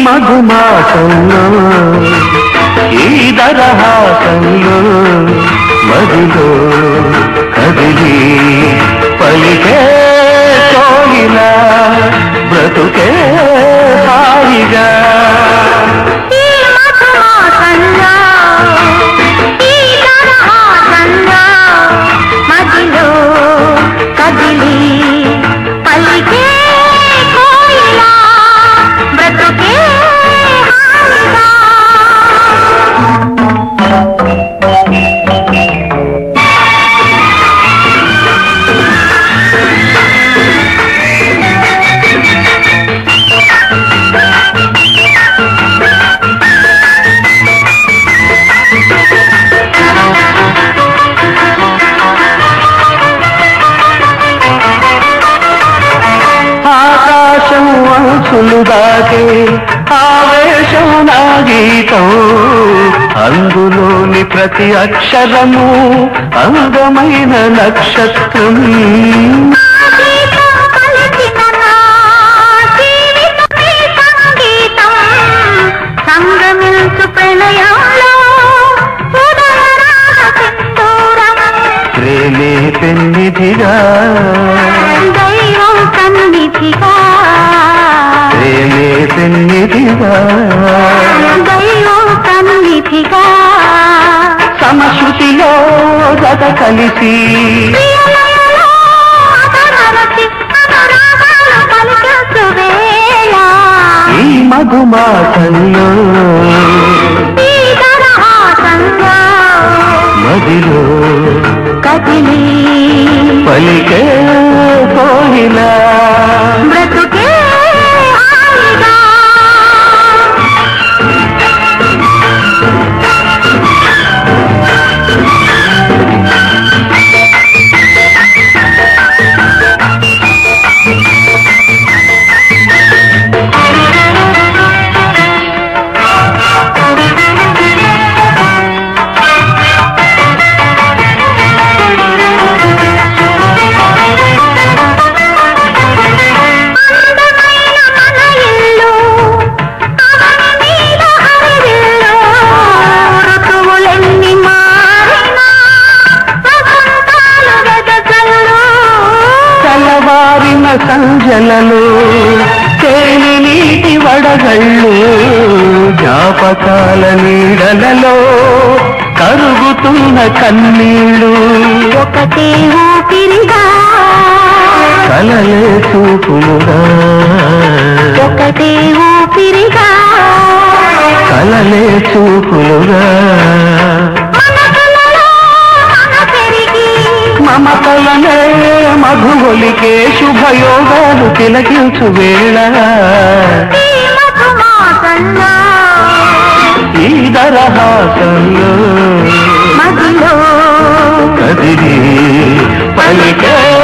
మధుమాసంలో ఈ దరహాసంలో మదిలో కదిలి పలికే కోయిలా బ్రతుకే హాయిగా ఈ మధుమాసంలో, ఈ తరహాసంలో, మదిలో కదిలి పలికే కోయిలా, బ్రతుకే హాయిగా. ఆకాశం అంచులు దాకే ఆవేశం నా గీతం అందులోని ప్రతి అక్షరము అందమైన నక్షత్రం సంగీతం పలికిన నా జీవితమే సంగీతం. సంగమించు ప్రణయంలో ఉదయరాగ సింధూరం. ప్రేమే పెన్నిధిగా దైవం సన్నిధిగా ప్రేమే పెన్నిధిగా దైవం సన్నిధిగా సమశృతిలో జత కలిసి ప్రియలయలో అదనరచి అనురాగాలు పలికించు వేళ. ఈ మధుమాసంలో ఈ తరహాసంలో మదిలో కదిలి పలికే కోయిలా బ్రతుకే హాయిగా అందమైన మన ఇల్లు అవని మీద హరివిల్లు ఋతువులెన్ని మారినా వసంతాలు వెదజల్లు తెల్లవారిన సంజలలో తేనె నీటి వడగళ్ళు జ్ఞాపకాల నీడలలో కరుగుతున్న కన్నీళ్ళు ఒకటే ఊపిరిగా కలలే చూపులుగా ఒకటే ఊపిరిగా కలలే చూపులుగా మనసులలో మన పెరిగి మమతలనే మధువొలికే శుభయోగాలు తిలకించు వేళ ఈ మధుమాసంలో ఈ దరహాసంలో మదిలో కదిలి పలికే